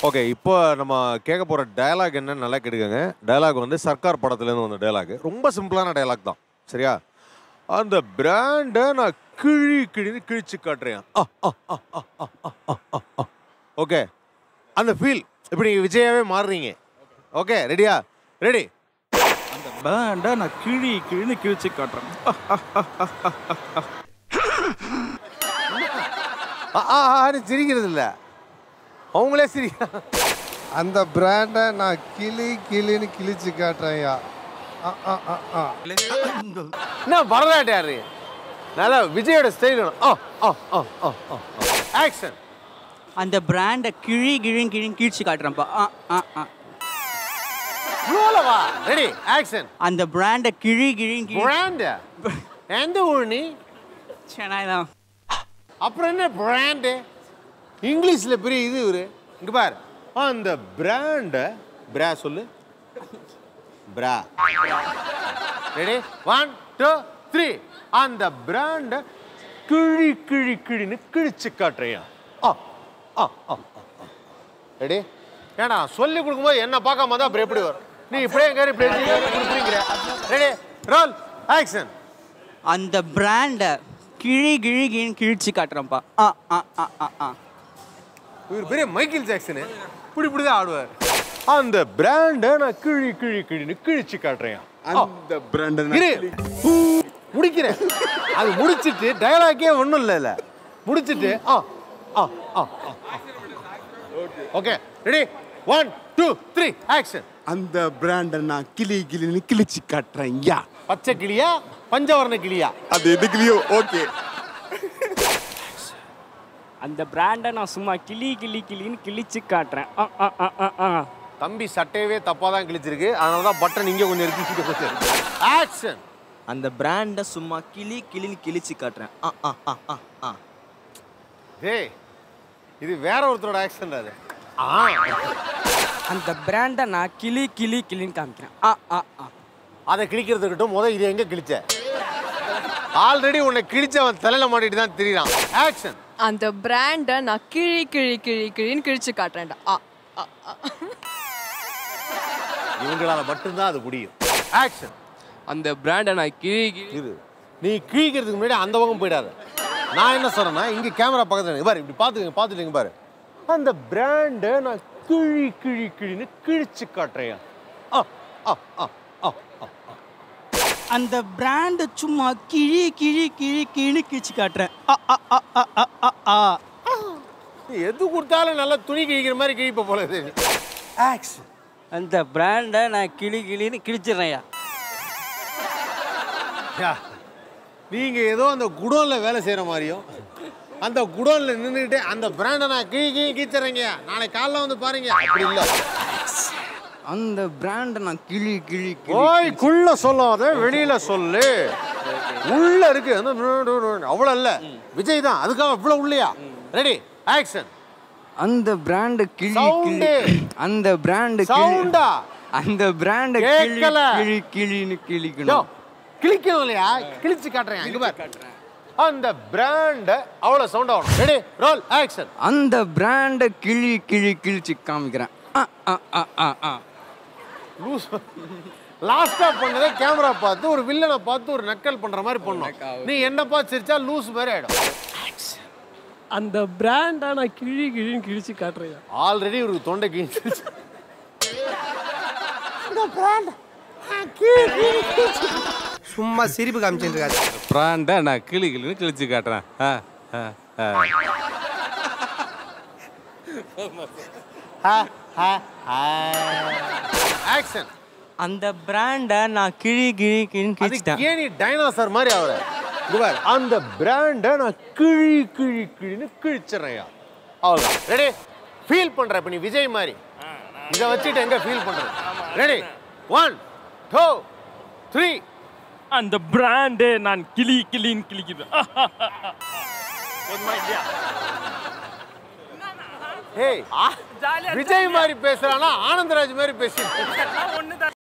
Okay இப்போ நம்ம கேட்க போகிற டயலாக் என்னன்னு நல்லா கேட்டுக்கோங்க டயலாக் வந்து சர்க்கார் படத்துலேருந்து வந்த டயலாக் ரொம்ப சிம்பிளான டயலாக் தான் சரியா அந்த பிராண்டை நான் கிழி கிழின்னு கிழிச்சு காட்டுறேன் ஓகே அந்த ஃபீல் இப்போ நீங்கள் விஜயாவே மாறுறீங்க ஓகே ரெடியா ரெடி அந்த பேண்டை நான் கிழி கிழின்னு கிழிச்சு காட்டுறேன் சிரிக்கிறது இல்லை அவங்களே சிரி அந்த பிராண்டை நான் கிளி கிளின்னு கிழிச்சு காட்டுறேன்யா ஆ, ஆ, ஆ, ஆ. என்ன பரதநாட்டியம் ஆடுறீ நல்லா விஜயோட ஸ்டைல் ஆக்ஷன் அந்த பிராண்டை கிழி கிழின்னு கிழின்னு கீழ்ச்சி காட்டுறேன்ப்பா ஆ ஆ ஆ வா ரெடி ஆக்ஷன் அந்த பிராண்டை கிழி கிழின்னு கிழி பிராண்ட் எந்த ஊர் நீ சென்னை தான் அப்புறம் என்ன பிராண்டு இங்கிலீஷ்ல பெரிய இது இவரு இங்க பாரு அந்த பிராண்ட பிரா சொல்லு பிரா ரெடி ஒன் டூ த்ரீ அந்த பிராண்ட கிழி கிழி கிழின்னு கிழிச்சு காட்டுறியா ஆ ஆ ஆ ரெடி ஏன்னா சொல்லி கொடுக்கும்போது என்ன பார்க்காம தான் அப்புறம் எப்படி வரும் நீ இப்படியே எங்க இப்படி கொடுக்குறீங்க ரெடி ரோல் ஆக்ஷன் அந்த பிராண்டை கிழி கிழி கிழின்னு கிழிச்சு காட்டுறேன்ப்பா ஆ ஆ ஆ ஆ ஆ இவர் பெரிய மைக்கேல் ஜாக்சனு இப்படி இப்படி தான் ஆடுவார் அந்த பிராண்டை நான் கிழி கிழி கிழின்னு கிழிச்சு காட்டுறேன் அந்த பிராண்ட் இரு முடிக்கிறேன் அது முடிச்சிட்டு டயலாக்கே ஒன்றும் இல்லை இல்லை முடிச்சிட்டு ஆ ஆ ஆ okay ready one two three action அந்த பிராண்டை நான் கிளி கிளின்னு கிழிச்சு காட்டுறேன் யா பச்சை கிளியா பஞ்சவர்ண கிளியா அது எதுக்குலையோ ஓகே அந்த பிராண்டை நான் சும்மா கிளி கிளி கிளின்னு கிழிச்சு காட்டுறேன் ஆ ஆ ஆ ஆ ஆ தம்பி சட்டையவே தப்பாக தான் கிழிச்சிருக்கு அதனால தான் பட்டன் இங்கே கொஞ்சம் இருக்கு இங்கே கொஞ்சம் இருக்கு ஆக்ஷன் அந்த பிராண்டை சும்மா கிளி கிளின்னு கிழிச்சு காட்டுறேன் ஆ ஆ ஆ ஆ ஆ டேய் இது வேற ஒருத்தரோட ஆக்ஷன் அது ஆ அந்த பிராண்டை நான் கிளி கிளி கிளின்னு காமிக்கிறேன் ஆ ஆ ஆ அதை கிழிக்கிறதுக்கிட்டும் முத இது எங்க கிழிச்ச ஆல்ரெடி உன்னை கிழிச்சவன் தலையில மாட்டிட்டு தான் திரியிறான் ஆக்ஷன் அந்த பிராண்டை நான் கிழி கிழி கிழி கிழின்னு கிழிச்சு காட்டுறேன்டா ஆ ஆ, ஆ. இவங்களால மட்டும்தான் அது முடியும் ஆக்ஷன் அந்த பிராண்டை நான் கிளி கிளி இது நீ கிழிக்கிறதுக்கு முன்னாடி அந்த பக்கம் போயிடாத நான் என்ன சொல்றேன்னா இங்க கேமரா பக்கத்துல இருக்கு. பாரு இப்படி பாத்துக்கங்க பாத்துட்டீங்க பாரு அந்த பிராண்டை நான் கிழி கிழி கிழின்னு கிழிச்சு காட்டுறேன் ஆ ஆ ஆ ஆ ஆ. அந்த பிராண்டை சும்மா கிழி கிழி கிழி கிழின்னு கிழிச்சு காட்டுறேன் ஆ ஆ ஆ ஆ ஆ ஆ ஆ நீ எது கொடுத்தாலும் நல்லா துணி கிழிக்கிற மாதிரி கிழிப்ப போல இது ஆக்ஷன் அந்த பிராண்டை நான் கிளி கிளின்னு கிழிச்சிடுறேன்யா யா, நீங்க ஏதோ அந்த குடோன்ல வேலை செய்யற மாதிரியும் அந்த குடோன்ல நின்றுட்டு அந்த பிராண்டை நான் கீ கீ கீச்சுறேங்க நாளைக்கு காலைல வந்து பாருங்க அப்படி இல்ல அந்த பிராண்டை நான் கிளி கிளி ஓய்க்குள்ள சொல்லாத வெளியில சொல்லு உள்ள இருக்கு அந்த அவ்வளவு இல்ல விஜய் தான் அதுக்காக இவ்வளவு உள்ளையா ரெடி ஆக்ஷன் அந்த பிராண்டை கிளி Sound. கிளி அந்த பிராண்டை கிளி சவுண்டா அந்த பிராண்டை கிளி கேட்கல. கிளி கிளின்னு யோ கிழிக்கணும் கிழிக்கணும் இல்லையா கிழிச்சு காட்டுறேன் இங்க பாரு அந்த பிராண்ட அவ்வளவு சவுண்ட் ஆகணும் ரெடி ரோல் ஆக்ஷன் அந்த பிராண்டை கிளி கிளி கிழிச்சு காமிக்கிறேன் ஆ ஆ ஆ ஆ ஆ லூஸ் லாஸ்டா பண்ணதே கேமரா பார்த்து ஒரு வில்லனை பார்த்து ஒரு நக்கல் பண்ற மாதிரி பண்ணோம் நீ என்ன பார்த்து சிரிச்சா லூஸ் மாதிரி ஆயிடும் அந்த பிராண்டை நான் கிழி கிழின்னு கிழிச்சு காட்டுறேன் ஆல்ரெடி இவருக்கு தொண்டை கிழிச்சிருச்சு சும்மா சிரிப்பு காமிச்சிட்டு இருக்காது பிராண்டை நான் கிளி கிளின்னு கிழிச்சு காட்டுறேன் ஆ ஆ ஆ ஆக்ஷன் அந்த பிராண்டை நான் கிழி கிழி கிழின்னு அது கிழிச்சிட்டேன் ஏன் நீ டைனோசர் மாதிரி ஆகுற இங்க பாரு அந்த பிராண்டை நான் கிழி கிழி கிழின்னு கிழிச்சிடுறேன் அவ்வளோதான் ரெடி ஃபீல் பண்ற இப்ப நீ விஜய் மாதிரி இதை வச்சுட்டு எங்க ஃபீல் பண்ற ரெடி ஒன் டூ த்ரீ அந்த பிராண்டை நான் கிளி கிளின்னு கிழிக்கிறேன் ஏய் விஜய் மாதிரி பேசுறானா ஆனந்தராஜ் மாதிரி பேசிட்டு